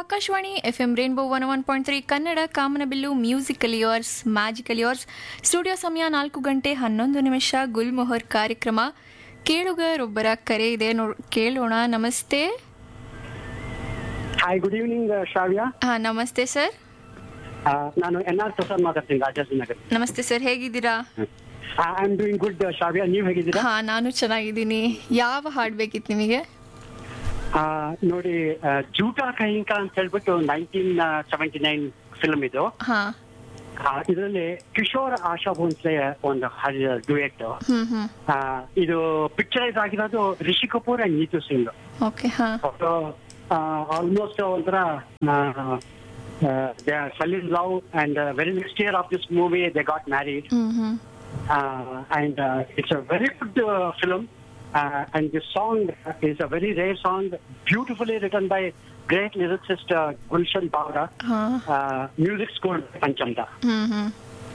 Akashvani F M rainbow one one point three Kannada ಕಾಮನಬಿಲ್ಲು musical years magical years studio ಸಮಯ ನಾಲ್ಕು ಗಂಟೆ ಹನ್ನೊಂದು ನಿಮಿಷ ಗುಲ್ಮೊಹರ್ ಕಾರ್ಯಕ್ರಮ ಕೇಳುಗರೊಬ್ಬರ ಕರೆ ಇದೆ ನೋ ಕೇಳೋಣ ನಮಸ್ತೆ ಹಾಯ್ ಗುಡ್ ಈವ್ನಿಂಗ್ ಶ್ರಾವ್ಯ ಹಾ ನಮಸ್ತೆ ಸರ್ ಆ, ನಾನು ಎನ್ ಆರ್ ಪ್ರಸಾದ್ ಮಾತಾಡ್ತೀನಿ ರಾಜಾಜಿನಗರ್ ನಮಸ್ತೆ ಸರ್ ಹೇಗಿದ್ದೀರಾ I am doing good Shravya ನೀವ್ ಹೇಗಿದ್ದೀರಾ ಹಾ ನಾನು ಚೆನ್ನಾಗಿದ್ದೀನಿ ಯಾವ ಹಾಡ್ ಬೇಕಿತ್ತು ನಿಮಗೆ ಆ, ನೋಡಿ ಆ, ಜೂಟಾ ಕಹಿಂಕ ಅಂತ ಹೇಳ್ಬಿಟ್ಟು ನೈನ್ಟೀನ್ ಸೆವೆಂಟಿ ನೈನ್ ಫಿಲ್ಮ್ ಇದು ಹಾ ಇದರಲ್ಲಿ ಕಿಶೋರ್ ಆಶಾ ಭೋನ್ಸ್ಲೆ ಒಂದು ಡ್ಯೂಯೆಟ್ ಹ್ಮ್ ಹ್ಮ್ ಇದು ಪಿಕ್ಚರೈಸ್ ಆಗಿರೋದು ರಿಷಿ ಕಪೂರ್ ಅಂಡ್ ನೀತು ಸಿಂಗ್ ಓಕೆ ಹಾ ಆಲ್ಮೋಸ್ಟ್ ಒಂಥರ they are fall in love and very next year of this movie they got married hmm hmm uh, and uh, it's a very good uh, film. Uh, and the song is a very rare song, beautifully written by great lyricist uh, Gulshan Bawra. ಹಾ Uh, music scored by Panchamda. Hmm hmm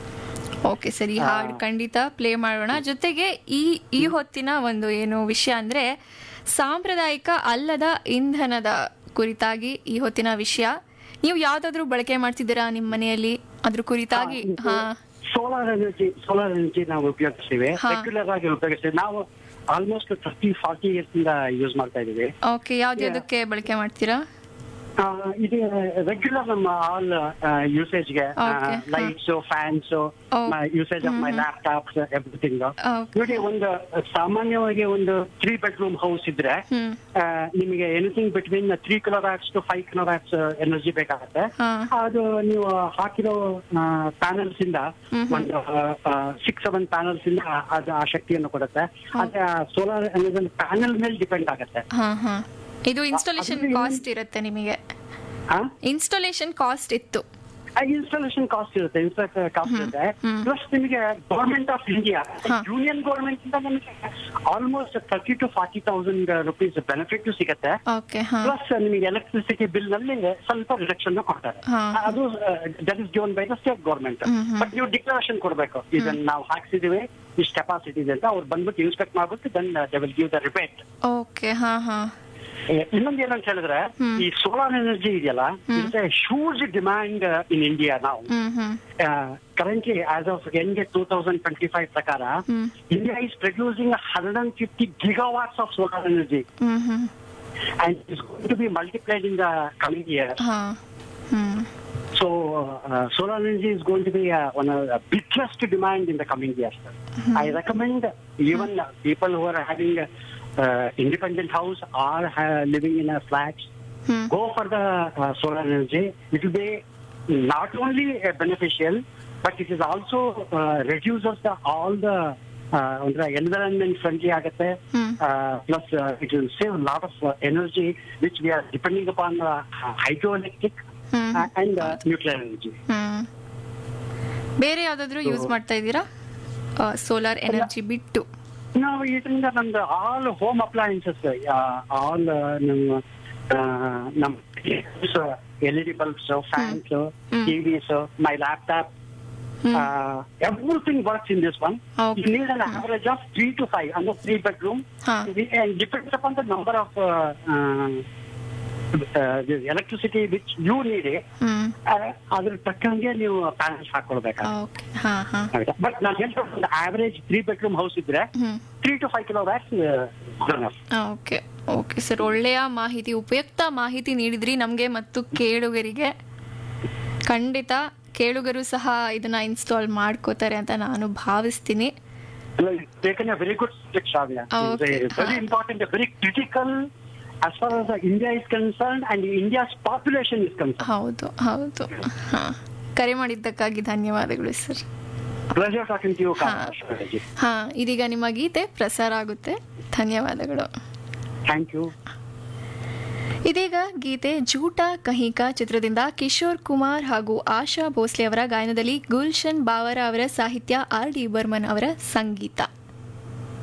okay ಸರಿ ಆ. ಹಾಡು ಖಂಡಿತ play ಮಾಡೋಣ ಜೊತೆಗೆ ಈ ಈ ಹೊತ್ತಿನ ಒಂದು ಏನು ವಿಷಯ ಅಂದ್ರೆ ಸಾಂಪ್ರದಾಯಿಕ ಅಲ್ಲದ ಇಂಧನದ ಕುರಿತಾಗಿ ಈ ಹೊತ್ತಿನ ವಿಷಯ ನೀವು ಯಾವ್ದಾದ್ರು ಬಳಕೆ ಮಾಡ್ತಿದ್ದೀರಾ ನಿಮ್ಮ ಮನೆಯಲ್ಲಿ ಅದ್ರ ಕುರಿತಾಗಿ ಹಾ ಸೋಲಾರ್ ಎನರ್ಜಿ ಸೋಲಾರ್ ಎನರ್ಜಿ ನಾವು ಉಪಯೋಗಿಸ್ತೀವಿ ಹಾ. ರೆಗ್ಯುಲರ್ ಆಗಿ ಉಪಯೋಗಿಸ್ತೀವಿ ನಾವು ಆಲ್ಮೋಸ್ಟ್ ಥರ್ಟಿ ಫಾರ್ಟಿ ಇಯರ್ಸ್ ಇಂದ ಯೂಸ್ ಮಾಡ್ತಾ ಇದೀವಿ ಓಕೆ ಯಾವ್ದ್ಯಾವ್ದಕ್ಕೆ ಬಳಕೆ ಮಾಡ್ತೀರಾ ಆ, ಇದು ರೆಗ್ಯುಲರ್ ನಮ್ಮ ಆಲ್ ಯೂಸೇಜ್ಗೆ Okay. Lights fans Oh. Usage of my laptops everything Okay. ನೋಡಿ ಒಂದು ಸಾಮಾನ್ಯವಾಗಿ ಒಂದು ತ್ರೀ ಬೆಡ್ರೂಮ್ ಹೌಸ್ ಇದ್ರೆ ಹ್ಮ್ ಆ, ನಿಮಗೆ anything between three kilowatts to five kilowatts energy ಬೇಕಾಗುತ್ತೆ ಹಾ. ಅದು ನೀವು ಹಾಕಿರೋ ಪ್ಯಾನಲ್ಸ್ ಇಂದ ಹ್ಮ್. ಒಂದು ಸಿಕ್ಸ್ ಸೆವೆನ್ ಪ್ಯಾನಲ್ಸ್ ಇಂದ ಅದು ಆ ಶಕ್ತಿಯನ್ನು ಕೊಡುತ್ತೆ ಅದೇ ಸೋಲಾರ್ ಎನರ್ಜಿ ಪ್ಯಾನಲ್ ಮೇಲೆ ಡಿಪೆಂಡ್ ಆಗುತ್ತೆ ಹಾ ಹಾ ಇದು ಇನ್ಸ್ಟಾಲೇಷನ್ ಅದ್ರಲ್ಲಿ ಕಾಸ್ಟ್ ಇರುತ್ತೆ ನಿಮಗೆ ಇನ್ಸ್ಟಾಲೇಷನ್ ಕಾಸ್ಟ್ ಇತ್ತು ಇನ್ಸ್ಟಾಲೇಷನ್ ಕಾಸ್ಟ್ ಇರುತ್ತೆ ಇನ್ಸ್ಟಾಲೇಷನ್ ಕಾಸ್ಟ್ ಇರುತ್ತೆ ಹ್ಮ್. ಪ್ಲಸ್ ನಿಮಗೆ ಗೌರ್ಮೆಂಟ್ ಆಫ್ ಇಂಡಿಯಾ ಹಾ. ಯೂನಿಯನ್ ಗೌರ್ಮೆಂಟ್ ಇಂದ ನಿಮಗೆ almost thirty two forty thousand rupees benefit ಸಿಗುತ್ತೆ ಓಕೆ ಹಾ ಪ್ಲಸ್ ನಿಮಗೆ ಎಲೆಕ್ಟ್ರಿಸಿಟಿ ಬಿಲ್ ನಲ್ಲಿ ಸ್ವಲ್ಪ ರಿಡಕ್ಷನ್ ಕೊಡ್ತಾರೆ ಹಾ. ಅದು that is given by the state government hmm, hmm. But ನೀವು ಡಿಕ್ಲರೇಷನ್ ಕೊಡಬೇಕು ಇದನ್ನ ನಾವು ಹಾಕ್ಸಿದೀವಿ ಇಷ್ಟು ಕೆಪಾಸಿಟಿ ಇದೆ ಅಂತ ಅವ್ರು ಬಂದ್ಬಿಟ್ಟು ಇನ್ಸ್ಪೆಕ್ಟ್ ಮಾಡ್ಬಿಟ್ಟು then they will give the report okay ಹಾ ಹಾ ಇನ್ನೊಂದು ಏನಂತ ಹೇಳಿದ್ರೆ ಹ್ಮ್. ಈ ಸೋಲಾರ್ ಎನರ್ಜಿ ಇದೆಯಲ್ಲ it's a huge demand in India ನಾವು hmm hmm currently as of end two thousand twenty five ಪ್ರಕಾರ hmm. India is producing hundred and fifty gigawatts of solar energy hmm hmm and it's going to be multiplied in the coming years. ಹಾ ಹ್ಮ್ So uh, solar energy is going to be uh, one of the biggest demand in the coming years. I recommend even uh, people who are having uh, independent house or uh, living in a flat, hmm go for the uh, solar energy. It will be not only uh, beneficial, but it is also uh, reduces the all the uh, ಅಂದ್ರೆ environment friendly ಆಗುತ್ತೆ Hmm. uh, plus uh, it will save a lot of uh, energy which we are depending upon uh, hydroelectric hmm uh, and uh, nuclear energy. ಹ್ಮ್ ಬೇರೆ ಯಾವ್ದಾದ್ರು use ಮಾಡ್ತಾ ಇದ್ದೀರಾ solar energy ಬಿಟ್ಟು ನಾವು ಇದರಿಂದ ನಮ್ದು ಆಲ್ ಹೋಮ್ ಅಪ್ಲಯನ್ಸಸ್ ಆಲ್ ನಮ್ಮ ಆ, ನಮ್ಮ L E D bulbs fans hmm. TVs my laptop hmm everything works in this one Okay. You need an average of three to five, under three bedroom. Huh. And depends upon the number of uh, uh, uh, the electricity which you need. Hmm Uh, ಅದ್ರ ತಕ್ಕಂಗೆ ನೀವು panels ಹಾಕೊಳ್ಬೇಕಾಗುತ್ತೆ okay ಹಾ ಹಾ but ನಾನು ಹೇಳ್ತಾ ಒಂದು average three bedroom house ಇದ್ರೆ hmm three to five kilowatts okay okay sir ಒಳ್ಳೆಯ ಮಾಹಿತಿ ಉಪಯುಕ್ತ ಮಾಹಿತಿ ನೀಡಿದ್ರಿ ನಮಗೆ ಮತ್ತು ಕೇಳುಗರಿಗೆ ಖಂಡಿತ ಕೇಳುಗರು ಸಹ ಇದನ್ನ ಇನ್ಸ್ಟಾಲ್ ಮಾಡ್ಕೋತಾರೆ ಅಂತ ನಾನು ಭಾವಿಸ್ತೀನಿ taken a very good subject, Shavya. Okay. It's a very important, a very critical as far as uh, India is concerned and India's population is concerned. ಹೌದು ಹೌದು ಹಾ ಕರೆ ಮಾಡಿದ್ದಕ್ಕಾಗಿ ಧನ್ಯವಾದಗಳು sir Pleasure talking to you, ಹಾ. Kavya. ಹಾ ಇದೀಗ ನಿಮ್ಮ ಗೀತೆ ಪ್ರಸಾರ ಆಗುತ್ತೆ ಧನ್ಯವಾದಗಳು Thank you. ಇದೀಗ ಗೀತೆ ಜೂಟ ಕಹಿಕ ಚಿತ್ರದಿಂದ ಕಿಶೋರ್ ಕುಮಾರ್ ಹಾಗೂ ಆಶಾ ಭೋಸ್ಲೆ ಅವರ ಗಾಯನದಲ್ಲಿ ಗುಲ್ಶನ್ ಬಾವರ ಅವರ ಸಾಹಿತ್ಯ ಆರ್ ಡಿ ಬರ್ಮನ್ ಅವರ ಸಂಗೀತ